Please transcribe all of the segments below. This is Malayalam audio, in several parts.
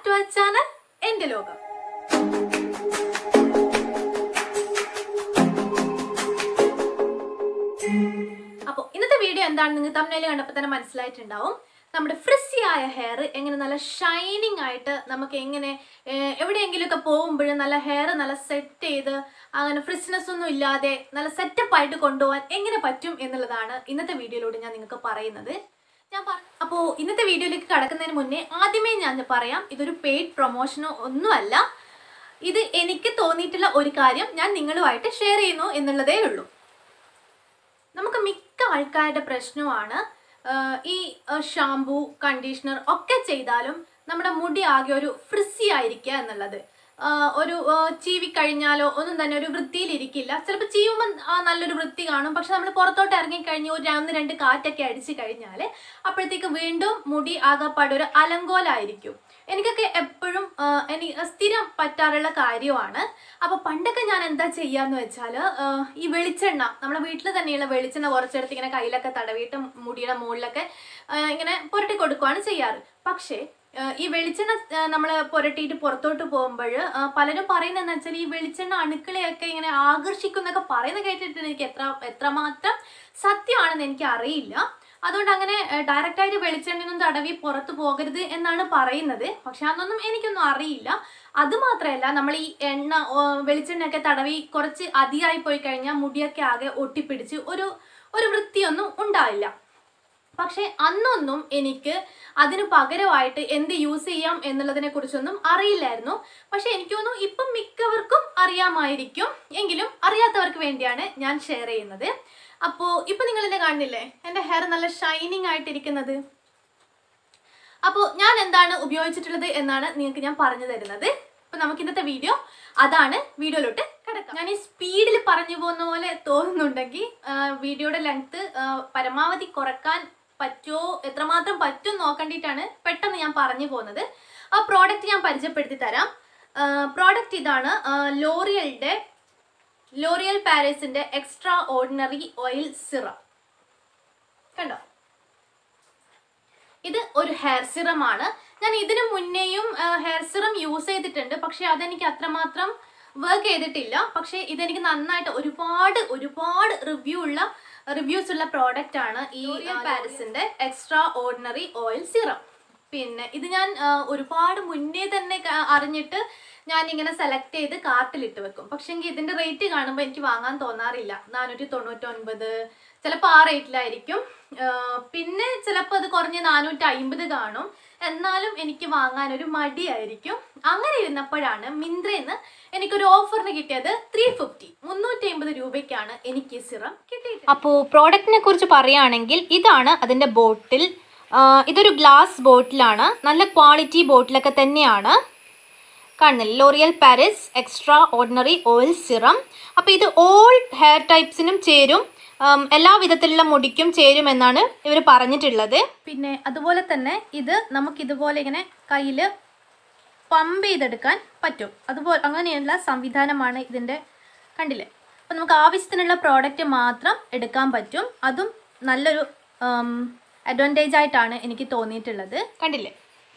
ടു അവർ ചാനൽ എന്റെ ലോകം അപ്പോൾ ഇന്നത്തെ വീഡിയോ എന്താണ് നിങ്ങൾ തമ്മിൽ കണ്ടപ്പോൾ തന്നെ മനസ്സിലായിട്ടുണ്ടാവും നമ്മുടെ ഫ്രിസി ആയ ഹെയർ എങ്ങനെ നല്ല ഷൈനിങ് ആയിട്ട് നമുക്ക് എങ്ങനെ ഏഹ്, എവിടെയെങ്കിലുമൊക്കെ പോകുമ്പോഴും നല്ല ഹെയർ നല്ല സെറ്റ് ചെയ്ത് അങ്ങനെ ഫ്രിസ്നെസ് ഒന്നും ഇല്ലാതെ നല്ല സെറ്റപ്പ് ആയിട്ട് കൊണ്ടുപോകാൻ എങ്ങനെ പറ്റും എന്നുള്ളതാണ് ഇന്നത്തെ വീഡിയോയിലൂടെ ഞാൻ നിങ്ങൾക്ക് പറയുന്നത് ഞാൻ അപ്പോൾ ഇന്നത്തെ വീഡിയോയിലേക്ക് കടക്കുന്നതിന് മുന്നേ ആദ്യമേ ഞാൻ പറയാം ഇതൊരു പെയ്ഡ് പ്രൊമോഷനോ ഒന്നുമല്ല ഇത് എനിക്ക് തോന്നിയിട്ടുള്ള ഒരു കാര്യം ഞാൻ നിങ്ങളുമായിട്ട് ഷെയർ ചെയ്യുന്നു എന്നുള്ളതേ ഉള്ളൂ നമുക്ക് മിക്ക ആൾക്കാരുടെ പ്രശ്നമാണ് ആഹ് ഈ ഷാംപൂ കണ്ടീഷണർ ഒക്കെ ചെയ്താലും നമ്മുടെ മുടി ആകെ ഒരു ഫ്രിസി ആയിരിക്കുക എന്നുള്ളത് ആഹ് ഒരു ആഹ് ചീവി കഴിഞ്ഞാലോ ഒന്നും തന്നെ ഒരു വൃത്തിയിലിരിക്കില്ല ചിലപ്പോൾ ചീവുമ്പോൾ ആ നല്ലൊരു വൃത്തി കാണും പക്ഷെ നമ്മൾ പുറത്തോട്ട് ഇറങ്ങിക്കഴിഞ്ഞ് ഒരു ഒന്ന് രണ്ട് കാറ്റൊക്കെ അടിച്ച് കഴിഞ്ഞാൽ അപ്പോഴത്തേക്ക് വീണ്ടും മുടി ആകെപ്പാടെ ഒരു അലങ്കോലായിരിക്കും എനിക്കൊക്കെ എപ്പോഴും എനിക്ക് സ്ഥിരം പറ്റാറുള്ള കാര്യമാണ് അപ്പോൾ പണ്ടൊക്കെ ഞാൻ എന്താ ചെയ്യാന്ന് വെച്ചാൽ ഈ വെളിച്ചെണ്ണ നമ്മുടെ വീട്ടിൽ തന്നെയുള്ള വെളിച്ചെണ്ണ കുറച്ചെടുത്ത് ഇങ്ങനെ കയ്യിലൊക്കെ തടവിയിട്ട് മുടിയുടെ മുകളിലൊക്കെ ആ, ഇങ്ങനെ പുരട്ടി കൊടുക്കുകയാണ് ചെയ്യാറ് പക്ഷേ ആ, ഈ വെളിച്ചെണ്ണ നമ്മൾ പുരട്ടിയിട്ട് പുറത്തോട്ട് പോകുമ്പോൾ പലരും പറയുന്നതെന്ന് വെച്ചാൽ ഈ വെളിച്ചെണ്ണ അണുക്കളെയൊക്കെ ഇങ്ങനെ ആകർഷിക്കുന്നൊക്കെ പറയുന്നത് കേട്ടിട്ട് എനിക്ക് എത്ര എത്രമാത്രം സത്യമാണെന്ന് എനിക്ക് അറിയില്ല അതുകൊണ്ട് അങ്ങനെ ഡയറക്റ്റ് ആയിട്ട് വെളിച്ചെണ്ണയൊന്നും തടവി പുറത്തു പോകരുത് എന്നാണ് പറയുന്നത് പക്ഷെ അതൊന്നും എനിക്കൊന്നും അറിയില്ല അത് മാത്രമല്ല നമ്മൾ ഈ എണ്ണ ഓ, വെളിച്ചെണ്ണയൊക്കെ തടവി കുറച്ച് അധികമായി പോയി കഴിഞ്ഞാൽ മുടിയൊക്കെ ആകെ ഒട്ടിപ്പിടിച്ച് ഒരു ഒരു വൃത്തിയൊന്നും ഉണ്ടാവില്ല പക്ഷെ അന്നൊന്നും എനിക്ക് അതിന് പകരമായിട്ട് എന്ത് യൂസ് ചെയ്യാം എന്നുള്ളതിനെ കുറിച്ചൊന്നും അറിയില്ലായിരുന്നു പക്ഷെ എനിക്ക് തോന്നുന്നു ഇപ്പം മിക്കവർക്കും അറിയാമായിരിക്കും എങ്കിലും അറിയാത്തവർക്ക് വേണ്ടിയാണ് ഞാൻ ഷെയർ ചെയ്യുന്നത് അപ്പോൾ ഇപ്പം നിങ്ങൾ എന്നെ കാണുന്നില്ലേ എൻ്റെ ഹെയർ നല്ല ഷൈനിങ് ആയിട്ടിരിക്കുന്നത് അപ്പോൾ ഞാൻ എന്താണ് ഉപയോഗിച്ചിട്ടുള്ളത് എന്നാണ് നിങ്ങൾക്ക് ഞാൻ പറഞ്ഞു തരുന്നത് അപ്പോൾ നമുക്ക് ഇന്നത്തെ വീഡിയോ അതാണ് വീഡിയോയിലോട്ട് കിടക്കാം ഞാൻ ഈ സ്പീഡിൽ പറഞ്ഞു പോകുന്ന പോലെ തോന്നുന്നുണ്ടെങ്കിൽ ആ, വീഡിയോയുടെ ലെങ്ത് പരമാവധി കുറക്കാൻ പറ്റുമോ എത്രമാത്രം പറ്റും നോക്കേണ്ടിയിട്ടാണ് പെട്ടെന്ന് ഞാൻ പറഞ്ഞു പോകുന്നത് ആ പ്രോഡക്റ്റ് ഞാൻ പരിചയപ്പെടുത്തി തരാം പ്രോഡക്റ്റ് ഇതാണ് ലോറിയലിൻ്റെ ലോറിയൽ പാരീസിൻ്റെ എക്സ്ട്രാ ഓർഡിനറി ഓയിൽ സിറം കണ്ടോ ഇത് ഒരു ഹെയർ സിറം ആണ് ഞാൻ ഇതിനു മുന്നേയും ഹെയർ സിറം യൂസ് ചെയ്തിട്ടുണ്ട് പക്ഷെ അതെനിക്ക് അത്രമാത്രം വർക്ക് ചെയ്തിട്ടില്ല പക്ഷെ ഇതെനിക്ക് നന്നായിട്ട് ഒരുപാട് ഒരുപാട് റിവ്യൂ ഉള്ള റിവ്യൂസ് ഉള്ള പ്രോഡക്റ്റ് ആണ് ഈ പാരിസിന്റെ എക്സ്ട്രാ ഓർഡിനറി ഓയിൽ സിറം പിന്നെ ഇത് ഞാൻ ആ, ഒരുപാട് മുന്നേ തന്നെ ക- അറിഞ്ഞിട്ട് ഞാൻ ഇങ്ങനെ സെലക്ട് ചെയ്ത് കാർട്ടിലിട്ട് വെക്കും പക്ഷെങ്കിൽ ഇതിന്റെ റേറ്റ് കാണുമ്പോൾ എനിക്ക് വാങ്ങാൻ തോന്നാറില്ല നാനൂറ്റി തൊണ്ണൂറ്റൊൻപത് ചിലപ്പോൾ ആ റേറ്റിലായിരിക്കും ആ, പിന്നെ ചിലപ്പോൾ അത് കുറഞ്ഞ് നാനൂറ്റി അമ്പത് കാണും എന്നാലും എനിക്ക് വാങ്ങാൻ ഒരു മടിയായിരിക്കും അങ്ങനെ ഇരുന്നപ്പോഴാണ് മിന്ത്രയിൽ എനിക്കൊരു ഓഫറിന് കിട്ടിയത് ത്രീ ഫിഫ്റ്റി മുന്നൂറ്റി അമ്പത് രൂപയ്ക്കാണ് എനിക്ക് ഈ സിറം കിട്ടിയത് അപ്പോൾ പ്രോഡക്റ്റിനെ കുറിച്ച് പറയുകയാണെങ്കിൽ ഇതാണ് അതിൻ്റെ ബോട്ടിൽ ഇതൊരു ഗ്ലാസ് ബോട്ടിലാണ് നല്ല ക്വാളിറ്റി ബോട്ടിലൊക്കെ തന്നെയാണ് കാണുന്നില്ല L'Oreal Paris extraordinary oil serum അപ്പോൾ ഇത് ഓൾ ഹെയർ ടൈപ്സിനും ചേരും ഉം, എല്ലാ വിധത്തിലുള്ള മുടിക്കും ചേരും എന്നാണ് ഇവർ പറഞ്ഞിട്ടുള്ളത് പിന്നെ അതുപോലെ തന്നെ ഇത് നമുക്ക് ഇതുപോലെ ഇങ്ങനെ കയ്യിൽ പമ്പ് ചെയ്തെടുക്കാൻ പറ്റും അതുപോലെ അങ്ങനെയുള്ള സംവിധാനമാണ് ഇതിൻ്റെ കണ്ടില്ലേ അപ്പം നമുക്ക് ആവശ്യത്തിനുള്ള പ്രോഡക്റ്റ് മാത്രം എടുക്കാൻ പറ്റും അതും നല്ലൊരു അഡ്വാൻറ്റേജ് ആയിട്ടാണ് എനിക്ക് തോന്നിയിട്ടുള്ളത് കണ്ടില്ലേ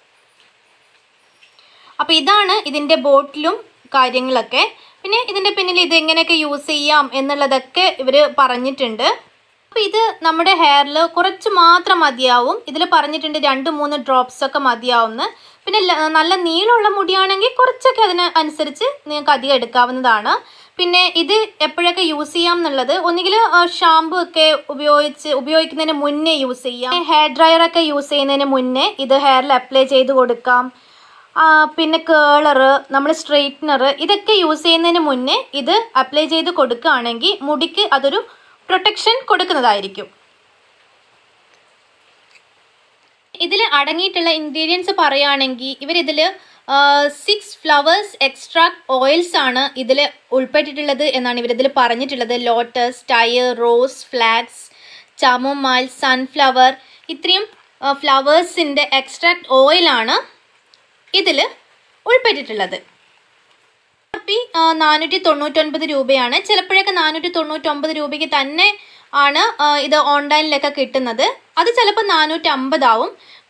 അപ്പോൾ ഇതാണ് ഇതിൻ്റെ ബോട്ടിലും കാര്യങ്ങളൊക്കെ പിന്നെ ഇതിൻ്റെ പിന്നിൽ ഇത് എങ്ങനെയൊക്കെ യൂസ് ചെയ്യാം എന്നുള്ളതൊക്കെ ഇവർ പറഞ്ഞിട്ടുണ്ട് അപ്പോൾ ഇത് നമ്മുടെ ഹെയറിൽ കുറച്ച് മാത്രം മതിയാവും ഇതിൽ പറഞ്ഞിട്ടുണ്ട് രണ്ട് മൂന്ന് ഡ്രോപ്സ് ഒക്കെ മതിയാവുമെന്ന് പിന്നെ ല- നല്ല നീളമുള്ള മുടിയാണെങ്കിൽ കുറച്ചൊക്കെ അതിന് അനുസരിച്ച് നിങ്ങൾക്ക് അധികം എടുക്കാവുന്നതാണ് പിന്നെ ഇത് എപ്പോഴൊക്കെ യൂസ് ചെയ്യാം എന്നുള്ളത് ഒന്നുകിൽ ഷാമ്പു ഒക്കെ ഉപയോഗിച്ച് ഉപയോഗിക്കുന്നതിന് മുന്നേ യൂസ് ചെയ്യാം ഹെയർ ഡ്രയർ ഒക്കെ യൂസ് ചെയ്യുന്നതിന് മുന്നേ ഇത് ഹെയറിൽ അപ്ലൈ ചെയ്ത് കൊടുക്കാം ആ, പിന്നെ കേളറ് നമ്മൾ സ്ട്രെയിറ്റ്നർ ഇതൊക്കെ യൂസ് ചെയ്യുന്നതിന് മുന്നേ ഇത് അപ്ലൈ ചെയ്ത് കൊടുക്കുകയാണെങ്കിൽ മുടിക്ക് അതൊരു പ്രൊട്ടക്ഷൻ കൊടുക്കുന്നതായിരിക്കും ഇതിൽ അടങ്ങിയിട്ടുള്ള ഇൻഗ്രീഡിയൻസ് പറയുകയാണെങ്കിൽ ഇവരിതിൽ സിക്സ് ഫ്ലവേഴ്സ് എക്സ്ട്രാക്ട് ഓയിൽസ് ആണ് ഇതിൽ ഉൾപ്പെട്ടിട്ടുള്ളത് എന്നാണ് ഇവരിതിൽ പറഞ്ഞിട്ടുള്ളത് lotus tiare rose flax chamomile sunflower ഇത്രയും ഫ്ലവേഴ്സിൻ്റെ എക്സ്ട്രാക്ട് ഓയിലാണ് ഇതിൽ ഉൾപ്പെട്ടിട്ടുള്ളത് പി നാനൂറ്റി തൊണ്ണൂറ്റൊൻപത് രൂപയാണ് ചിലപ്പോഴൊക്കെ നാനൂറ്റി തൊണ്ണൂറ്റൊമ്പത് രൂപയ്ക്ക് തന്നെ ആണ് ആ, ഇത് ഓൺലൈനിലൊക്കെ കിട്ടുന്നത് അത് ചിലപ്പോൾ നാനൂറ്റി അമ്പതാവും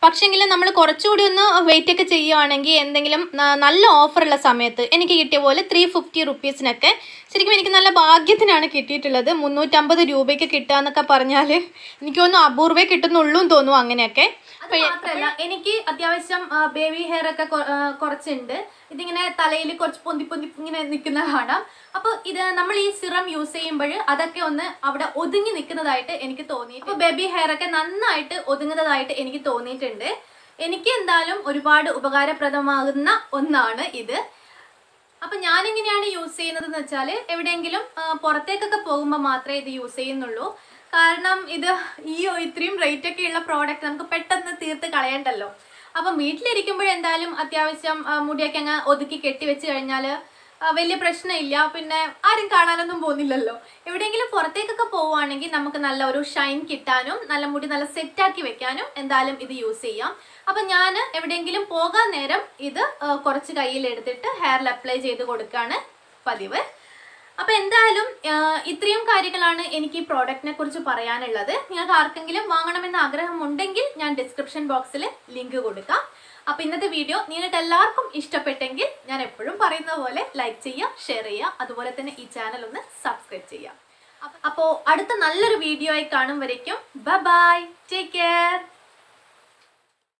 പക്ഷെങ്കിൽ നമ്മൾ കുറച്ചുകൂടി ഒന്ന് വെയിറ്റ് ഒക്കെ ചെയ്യുവാണെങ്കിൽ എന്തെങ്കിലും ന- നല്ല ഓഫറുള്ള സമയത്ത് എനിക്ക് കിട്ടിയ പോലെ ത്രീ ഫിഫ്റ്റി റുപ്പീസിനൊക്കെ ശരിക്കും എനിക്ക് നല്ല ഭാഗ്യത്തിനാണ് കിട്ടിയിട്ടുള്ളത് മുന്നൂറ്റമ്പത് രൂപയ്ക്ക് കിട്ടുക എന്നൊക്കെ പറഞ്ഞാൽ എനിക്ക് തോന്നുന്നു അപൂർവേ കിട്ടുന്നുള്ളൂ എന്ന് തോന്നുന്നു അങ്ങനെയൊക്കെ അത് മാത്രല്ല എനിക്ക് അത്യാവശ്യം ബേബി ഹെയർ ഒക്കെ കൊ- ആ, കുറച്ചുണ്ട് ഇതിങ്ങനെ തലയിൽ കുറച്ച് പൊന്തി പൊന്തി ഇങ്ങനെ നിൽക്കുന്ന കാണാം അപ്പോൾ ഇത് നമ്മൾ ഈ സിറം യൂസ് ചെയ്യുമ്പോൾ അതൊക്കെ ഒന്ന് അവിടെ ഒതുങ്ങി നിൽക്കുന്നതായിട്ട് എനിക്ക് തോന്നി അപ്പോൾ ബേബി ഹെയർ ഒക്കെ നന്നായിട്ട് ഒതുങ്ങുന്നതായിട്ട് എനിക്ക് തോന്നിയിട്ടുണ്ട് എനിക്ക് എന്തായാലും ഒരുപാട് ഉപകാരപ്രദമാകുന്ന ഒന്നാണ് ഇത് അപ്പൊ ഞാൻ എങ്ങനെയാണ് യൂസ് ചെയ്യുന്നത് എന്ന് വെച്ചാൽ എവിടെയെങ്കിലും ആ, പുറത്തേക്കൊക്കെ പോകുമ്പോൾ മാത്രമേ ഇത് യൂസ് ചെയ്യുന്നുള്ളൂ കാരണം ഇത് ഈ ഇത്രയും റേറ്റ് ഒക്കെ ഉള്ള പ്രോഡക്റ്റ് നമുക്ക് പെട്ടെന്ന് തീർത്ത് കളയണ്ടല്ലോ അപ്പം വീട്ടിലിരിക്കുമ്പോൾ എന്തായാലും അത്യാവശ്യം ആ, മുടിയൊക്കെ അങ്ങ് ഒതുക്കി കെട്ടി വെച്ച് കഴിഞ്ഞാൽ വലിയ പ്രശ്നമില്ല പിന്നെ ആരും കാണാനൊന്നും പോകുന്നില്ലല്ലോ എവിടെയെങ്കിലും പുറത്തേക്കൊക്കെ പോവുകയാണെങ്കിൽ നമുക്ക് നല്ല ഒരു ഷൈൻ കിട്ടാനും നല്ല മുടി നല്ല സെറ്റാക്കി വെക്കാനും എന്തായാലും ഇത് യൂസ് ചെയ്യാം അപ്പം ഞാൻ എവിടെയെങ്കിലും പോകാൻ നേരം ഇത് ആ, കുറച്ച് കയ്യിലെടുത്തിട്ട് ഹെയറിൽ അപ്ലൈ ചെയ്ത് കൊടുക്കുകയാണ് പതിവ് അപ്പൊ എന്തായാലും ആ, ഇത്രയും കാര്യങ്ങളാണ് എനിക്ക് ഈ പ്രോഡക്റ്റിനെ കുറിച്ച് പറയാനുള്ളത് നിങ്ങൾക്ക് ആർക്കെങ്കിലും വാങ്ങണമെന്ന് ആഗ്രഹമുണ്ടെങ്കിൽ ഞാൻ ഡിസ്ക്രിപ്ഷൻ ബോക്സിൽ ലിങ്ക് കൊടുക്കാം അപ്പൊ ഇന്നത്തെ വീഡിയോ നിങ്ങൾക്ക് എല്ലാവർക്കും ഇഷ്ടപ്പെട്ടെങ്കിൽ ഞാൻ എപ്പോഴും പറയുന്ന പോലെ ലൈക്ക് ചെയ്യുക ഷെയർ ചെയ്യുക അതുപോലെ തന്നെ ഈ ചാനൽ ഒന്ന് സബ്സ്ക്രൈബ് ചെയ്യുക അപ്പോൾ അടുത്ത നല്ലൊരു വീഡിയോ ആയി കാണും വരയ്ക്കും ബൈ ബൈ ടേക്ക് കെയർ